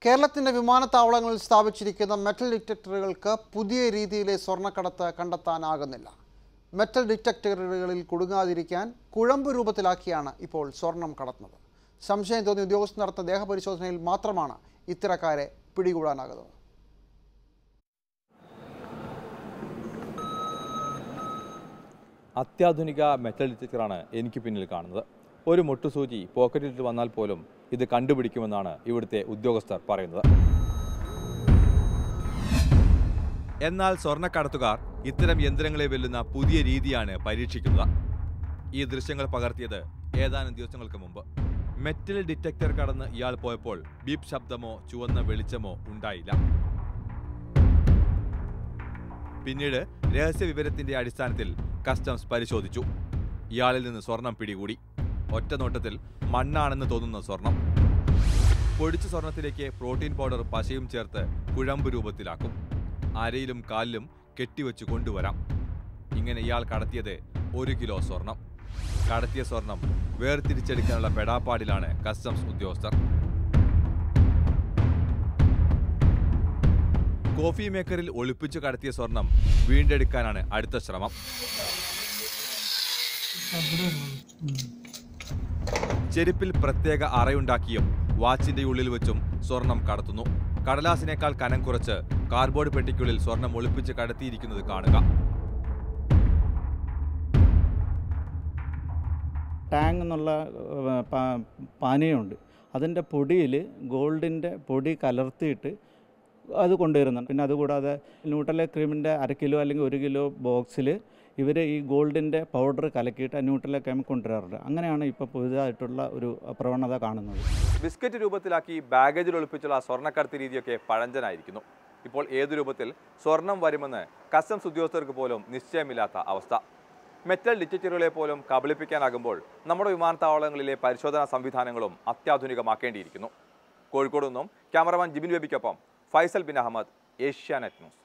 കേരളത്തിന്റെ വിമാനത്താവളങ്ങളിൽ സ്ഥാപിച്ചിരിക്കുന്ന മെറ്റൽ ഡിറ്റക്ടറുകൾക്ക് പുതിയ രീതിയിലെ സ്വർണ്ണക്കടത്ത് കണ്ടെത്താനാകുന്നില്ല മെറ്റൽ ഡിറ്റക്ടറുകളിൽ കുടുങ്ങാതിരിക്കാൻ കുഴമ്പ് രൂപത്തിലാക്കിയാണ് ഇപ്പോൾ സ്വർണം കടത്തുന്നത് സംശയം തോന്നിയ ഉദ്യോഗസ്ഥർ നടത്തുന്ന ദേഹപരിശോധനയിൽ മാത്രമാണ് ഇത്തരക്കാരെ പിടികൂടാനാകുന്നത് അത്യാധുനിക മെറ്റൽ ഡിറ്റക്ടറാണ് എനിക്ക് പിന്നിൽ കാണുന്നത് ഒരു മുട്ടുസൂചി പോക്കറ്റിൽ വന്നാൽ പോലും ഇത് കണ്ടുപിടിക്കുമെന്നാണ് ഇവിടുത്തെ ഉദ്യോഗസ്ഥർ പറയുന്നത് എന്നാൽ സ്വർണ്ണക്കടത്തുകാർ ഇത്തരം യന്ത്രങ്ങളെ വെല്ലുന്ന പുതിയ രീതിയാണ് പരീക്ഷിക്കുന്നത് ഈ ദൃശ്യങ്ങൾ പകർത്തിയത് ഏതാനും ദിവസങ്ങൾക്ക് മുമ്പ് മെറ്റൽ ഡിറ്റക്ടർ കടന്ന് ഇയാൾ പോയപ്പോൾ ബീപ് ശബ്ദമോ ചുവന്ന വെളിച്ചമോ ഉണ്ടായില്ല പിന്നീട് രഹസ്യ വിവരത്തിന്റെ അടിസ്ഥാനത്തിൽ കസ്റ്റംസ് പരിശോധിച്ചു ഇയാളിൽ നിന്ന് സ്വർണം പിടികൂടി ഒറ്റ നോട്ടത്തിൽ മണ്ണാണെന്ന് തോന്നുന്ന സ്വർണം പൊടിച്ച സ്വർണത്തിലേക്ക് പ്രോട്ടീൻ പൗഡർ പശയും ചേർത്ത് കുഴമ്പ് രൂപത്തിലാക്കും അരയിലും കാലിലും കെട്ടിവെച്ച് കൊണ്ടുവരാം ഇങ്ങനെ ഇയാൾ കടത്തിയത് ഒരു കിലോ സ്വർണം കടത്തിയ സ്വർണം വേർതിരിച്ചെടുക്കാനുള്ള പെടാപ്പാടിലാണ് കസ്റ്റംസ് ഉദ്യോഗസ്ഥർ കോഫി മേക്കറിൽ ഒളിപ്പിച്ചു കടത്തിയ സ്വർണം വീണ്ടെടുക്കാനാണ് അടുത്ത ശ്രമം ചെരുപ്പിൽ പ്രത്യേക അറയുണ്ടാക്കിയും വാച്ചിന്റെ ഉള്ളിൽ വെച്ചും സ്വർണം കടത്തുന്നു കടലാസിനേക്കാൾ കനം കുറച്ച് കാർഡ്ബോർഡ് പെട്ടിക്കുള്ളിൽ സ്വർണം ഒളിപ്പിച്ച് കടത്തിയിരിക്കുന്നത് കാണുക ടാങ് എന്നുള്ള ഏഹ്, പാ- പാനീയമുണ്ട് അതിൻ്റെ പൊടിയിൽ ഗോൾഡിൻ്റെ പൊടി കലർത്തിയിട്ട് അത് കൊണ്ടുവരുന്നുണ്ട് പിന്നെ അതുകൂടാതെ ന്യൂട്രലെ ക്രീമിൻ്റെ അര കിലോ അല്ലെങ്കിൽ ഒരു കിലോ ബോക്സിൽ ഇവർ ഈ ഗോൾഡിൻ്റെ പൗഡർ കലക്കിയിട്ട് ന്യൂട്രലെ ക്രീം കൊണ്ടുവരാറുണ്ട് അങ്ങനെയാണ് ഇപ്പോൾ പുതിയതായിട്ടുള്ള ഒരു പ്രവണത കാണുന്നത് ബിസ്ക്കറ്റ് രൂപത്തിലാക്കി ബാഗേജിൽ ഒളിപ്പിച്ചുള്ള സ്വർണ്ണക്കടത്ത് രീതിയൊക്കെ പഴഞ്ചനായിരിക്കുന്നു ഇപ്പോൾ ഏതു രൂപത്തിൽ സ്വർണം വരുമെന്ന് കസ്റ്റംസ് ഉദ്യോഗസ്ഥർക്ക് പോലും നിശ്ചയമില്ലാത്ത അവസ്ഥ മെറ്റൽ ഡിറ്റക്ടറുകളെ പോലും കബളിപ്പിക്കാനാകുമ്പോൾ നമ്മുടെ വിമാനത്താവളങ്ങളിലെ പരിശോധനാ സംവിധാനങ്ങളും അത്യാധുനികമാക്കേണ്ടിയിരിക്കുന്നു കോഴിക്കോട് നിന്നും ക്യാമറമാൻ ജിബിൻ ബേബിക്കൊപ്പം ഫൈസൽ ബിൻ അഹമ്മദ് ഏഷ്യാനെറ്റ് ന്യൂസ്